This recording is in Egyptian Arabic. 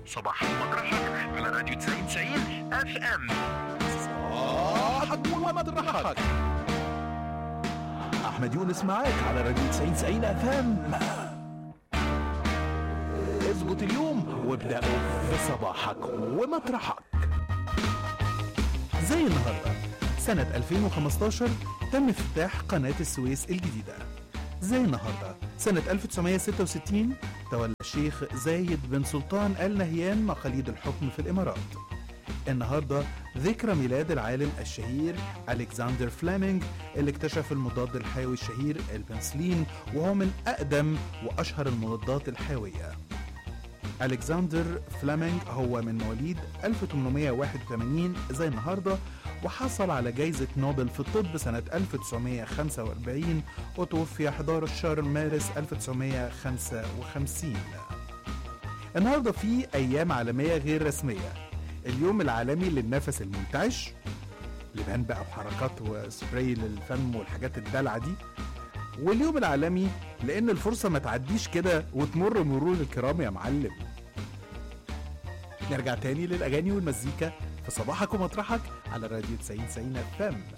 صباح مطرحك على راديو 90 اف ام صباحك ومطرحك احمد يونس معاك على راديو 90 90 اف ام اظبط اليوم وابدأ بصباحك ومطرحك زي النهارده سنة 2015 تم افتتاح قناة السويس الجديدة زي النهارده سنة 1966 تولى الشيخ زايد بن سلطان آل نهيان مقاليد الحكم في الإمارات النهارده ذكرى ميلاد العالم الشهير ألكسندر فليمنج اللي اكتشف المضاد الحيوي الشهير البنسلين وهو من أقدم وأشهر المضادات الحيوية ألكسندر فليمنج هو من مواليد 1881 زي النهارده وحصل على جائزة نوبل في الطب سنة 1945 وتوفي 11 مارس 1955 النهارده في أيام عالمية غير رسمية اليوم العالمي للنفس المنتعش لبان بقى وحركات وسبراي للفم والحاجات الدلعة دي واليوم العالمي لأن الفرصة ما تعديش كده وتمر مرور الكرام يا معلم نرجع تاني للأغاني والمزيكا في صباحك ومطرحك على راديو 90 90 اف ام